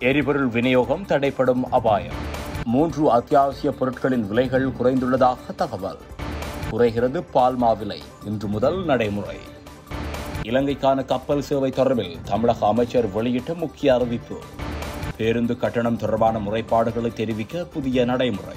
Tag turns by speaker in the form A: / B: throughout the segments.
A: எரிபொருள் விநியோகம் தடைப்படும் அபாயம் மூன்று அத்தியாவசிய பொருட்களின் விலைகள் குறைந்துள்ளதாக தகவல் குறைகிறது பால்மா விலை இன்று முதல் நடைமுறை இலங்கைக்கான கப்பல் சேவை தொடர்பில் தமிழக அமைச்சர் வெளியிட்ட முக்கிய அறிவிப்பு பேருந்து கட்டணம் தொடர்பான முறைப்பாடுகளை தெரிவிக்க புதிய நடைமுறை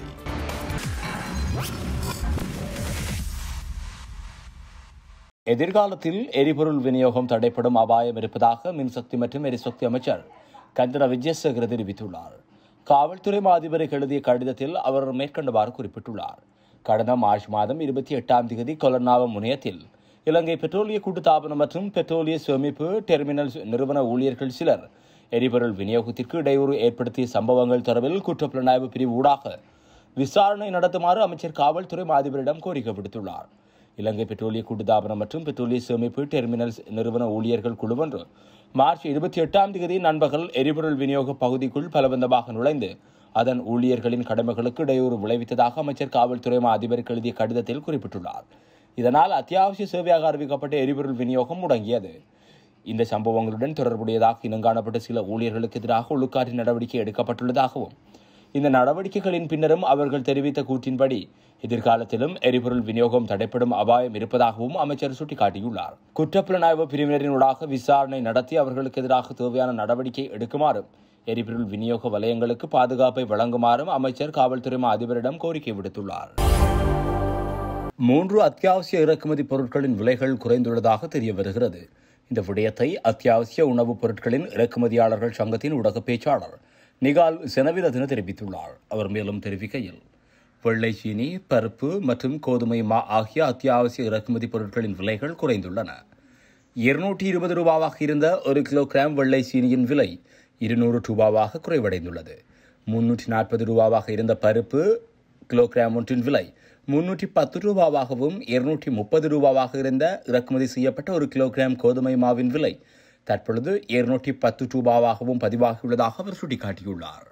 A: எதிர்காலத்தில் எரிபொருள் விநியோகம் தடைப்படும் அபாயம் இருப்பதாக மின்சக்தி மற்றும் எரிசக்தி அமைச்சர் கந்தன விஜயசேகர தெரிவித்துள்ளார் காவல்துறை மாதிபருக்கு எழுதிய கடிதத்தில் அவர் மேற்கண்டவாறு குறிப்பிட்டுள்ளார் கடந்த மார்ச் மாதம் இருபத்தி எட்டாம் தேதி கொலர்னாவ முனையத்தில் இலங்கை பெட்ரோலிய கூட்டுத்தாபனம் மற்றும் பெட்ரோலிய சேமிப்பு டெர்மினல் நிறுவன ஊழியர்கள் சிலர் எரிபொருள் விநியோகத்திற்கு இடையூறு ஏற்படுத்திய சம்பவங்கள் தொடர்பில் குற்றப்புலனாய்வு பிரிவு ஊடாக விசாரணை நடத்துமாறு அமைச்சர் காவல்துறை மாதிபரிடம் கோரிக்கை விடுத்துள்ளார் இலங்கை பெட்ரோலிய கூட்டுத்தாபனம் மற்றும் பெட்ரோலிய சேமிப்பு டெர்மினல்ஸ் நிறுவன ஊழியர்கள் குழுவொன்று மார்ச் இருபத்தி எட்டாம் தேதி நண்பகல் எரிபொருள் விநியோக பகுதிக்குள் பலவந்தமாக நுழைந்து அதன் ஊழியர்களின் கடமைகளுக்கு இடையூறு விளைவித்ததாக அமைச்சர் காவல்துறை மா அதிபருக்கு எழுதிய கடிதத்தில் குறிப்பிட்டுள்ளார் இதனால் அத்தியாவசிய சேவையாக அறிவிக்கப்பட்ட எரிபொருள் விநியோகம் முடங்கியது இந்த சம்பவங்களுடன் தொடர்புடையதாக இனங்காணப்பட்ட சில ஊழியர்களுக்கு எதிராக ஒழுக்காற்று நடவடிக்கை எடுக்கப்பட்டுள்ளதாகவும் இந்த நடவடிக்கைகளின் பின்னரும் அவர்கள் தெரிவித்த கூற்றின்படி எதிர்காலத்திலும் எரிபொருள் விநியோகம் தடைப்படும் அபாயம் இருப்பதாகவும் அமைச்சர் சுட்டிக்காட்டியுள்ளார் குற்றப்புலனாய்வு பிரிவினரினூடாக விசாரணை நடத்தி அவர்களுக்கு எதிராக தேவையான நடவடிக்கை எடுக்குமாறும் எரிபொருள் விநியோக வலயங்களுக்கு பாதுகாப்பை வழங்குமாறும் அமைச்சர் காவல்துறை மா அதிபரிடம் கோரிக்கை விடுத்துள்ளார் மூன்று அத்தியாவசிய இறக்குமதி பொருட்களின் விலைகள் குறைந்துள்ளதாக தெரிய வருகிறது இந்த விடயத்தை அத்தியாவசிய உணவுப் பொருட்களின் இறக்குமதியாளர்கள் சங்கத்தின் ஊடக பேச்சாளர் நிகால் செனவிரதன தெரிவித்துள்ளார் அவர் மேலும் தெரிவிக்கையில் வெள்ளை சீனி பருப்பு மற்றும் கோதுமை மா ஆகிய அத்தியாவசிய இறக்குமதி பொருட்களின் விலைகள் குறைந்துள்ளன இருநூற்றி இருபது ரூபாவாக இருந்த ஒரு கிலோகிராம் வெள்ளை சீனியின் விலை இருநூறு ரூபாவாக குறைவடைந்துள்ளது முன்னூற்றி நாற்பது ரூபாவாக இருந்த பருப்பு கிலோகிராம் ஒன்றின் விலை முன்னூற்றி பத்து ரூபாவாகவும் இருநூற்றி முப்பது ரூபாவாக இருந்த இறக்குமதி செய்யப்பட்ட ஒரு கிலோகிராம் கோதுமை மாவின் விலை தற்பொழுது இருநூற்றி பத்து ரூபாவாகவும் பதிவாகியுள்ளதாக அவர் சுட்டிக்காட்டியுள்ளார்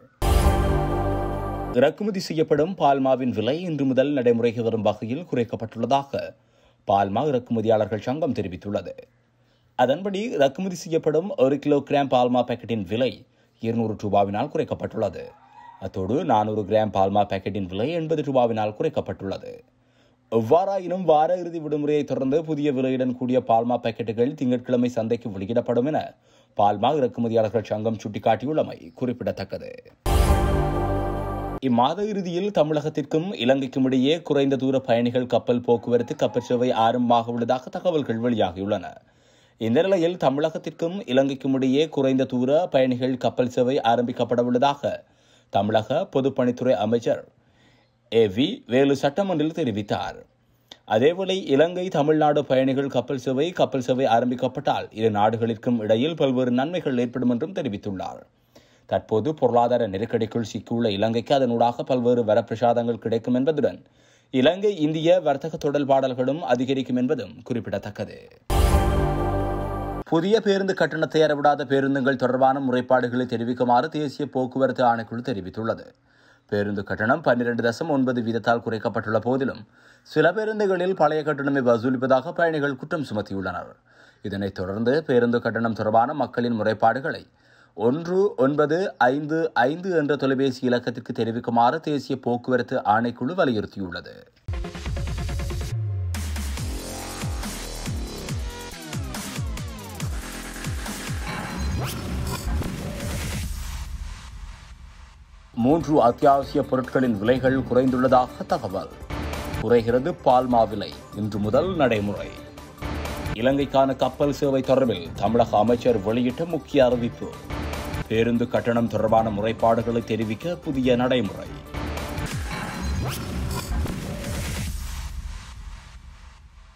A: இறக்குமதி செய்யப்படும் பால்மாவின் விலை இன்று முதல் நடைமுறைக்கு வரும் வகையில் குறைக்கப்பட்டுள்ளதாக பால்மா இறக்குமதியாளர்கள் சங்கம் தெரிவித்துள்ளது அதன்படி இறக்குமதி செய்யப்படும் ஒரு கிலோகிராம் பால்மா பாக்கெட்டின் விலை இருநூறு ரூபாவினால் குறைக்கப்பட்டுள்ளது அத்தோடு நானூறு கிராம் பால்மா பாக்கெட்டின் விலை எண்பது ரூபாவினால் குறைக்கப்பட்டுள்ளது எவ்வாறாயினும் வார இறுதி விடுமுறையை தொடர்ந்து புதிய விலையுடன் கூடிய பால்மா பாக்கெட்டுகள் திங்கட்கிழமை சந்தைக்கு வெளியிடப்படும் என பால்மா இறக்குமதியாளர்கள் சங்கம் சுட்டிக்காட்டியுள்ளமை குறிப்பிடத்தக்கது இம்மாத இறுதியில் தமிழகத்திற்கும் இலங்கைக்கும் இடையே குறைந்த தூர பயணிகள் கப்பல் போக்குவரத்து கப்பல் சேவை ஆரம்பமாக உள்ளதாக தகவல்கள் வெளியாகியுள்ளன இந்த நிலையில் தமிழகத்திற்கும் இலங்கைக்கும் இடையே குறைந்த தூர பயணிகள் கப்பல் சேவை ஆரம்பிக்கப்பட உள்ளதாக தமிழக பொதுப்பணித்துறை அமைச்சர் ஏ வி வேலு சட்டமன்றில் தெரிவித்தார் அதேவேளை இலங்கை தமிழ்நாடு பயணிகள் கப்பல் சேவை கப்பல் சேவை ஆரம்பிக்கப்பட்டால் இரு நாடுகளிற்கும் இடையில் பல்வேறு நன்மைகள் ஏற்படும் என்றும் தெரிவித்துள்ளார் தற்போது பொருளாதார நெருக்கடிக்குள் சிக்கியுள்ள இலங்கைக்கு அதனூடாக பல்வேறு வரப்பிரசாதங்கள் கிடைக்கும் என்பதுடன் இலங்கை இந்திய வர்த்தக தொடர்பாடல்களும் அதிகரிக்கும் என்பதும் குறிப்பிடத்தக்கது புதிய பேருந்து கட்டணத்தை அறவிடாத பேருந்துகள் தொடர்பான முறைப்பாடுகளை தெரிவிக்குமாறு தேசிய போக்குவரத்து ஆணைக்குழு தெரிவித்துள்ளது பேருந்து கட்டணம் பன்னிரண்டு தசம் ஒன்பது வீதத்தால் குறைக்கப்பட்டுள்ள போதிலும் சில பேருந்துகளில் பழைய கட்டணமை வசூலிப்பதாக பயணிகள் குற்றம் சுமத்தியுள்ளனர் இதனைத் தொடர்ந்து பேருந்து கட்டணம் தொடர்பான மக்களின் முறைப்பாடுகளை ஒன்று ஒன்பது ஐந்து ஐந்து என்ற தொலைபேசி இலக்கத்திற்கு தெரிவிக்குமாறு தேசிய போக்குவரத்து ஆணைக்குழு வலியுறுத்தியுள்ளது மூன்று அத்தியாவசிய பொருட்களின் விலைகள் குறைந்துள்ளதாக தகவல் குறைகிறது பால்மா விலை இன்று முதல் நடைமுறை இலங்கைக்கான கப்பல் சேவை தொடர்பில் தமிழக அமைச்சர் வெளியிட்ட முக்கிய அறிவிப்பு பேருந்து கட்டணம் தொடர்பான முறைப்பாடுகளை தெரிவிக்க புதிய நடைமுறை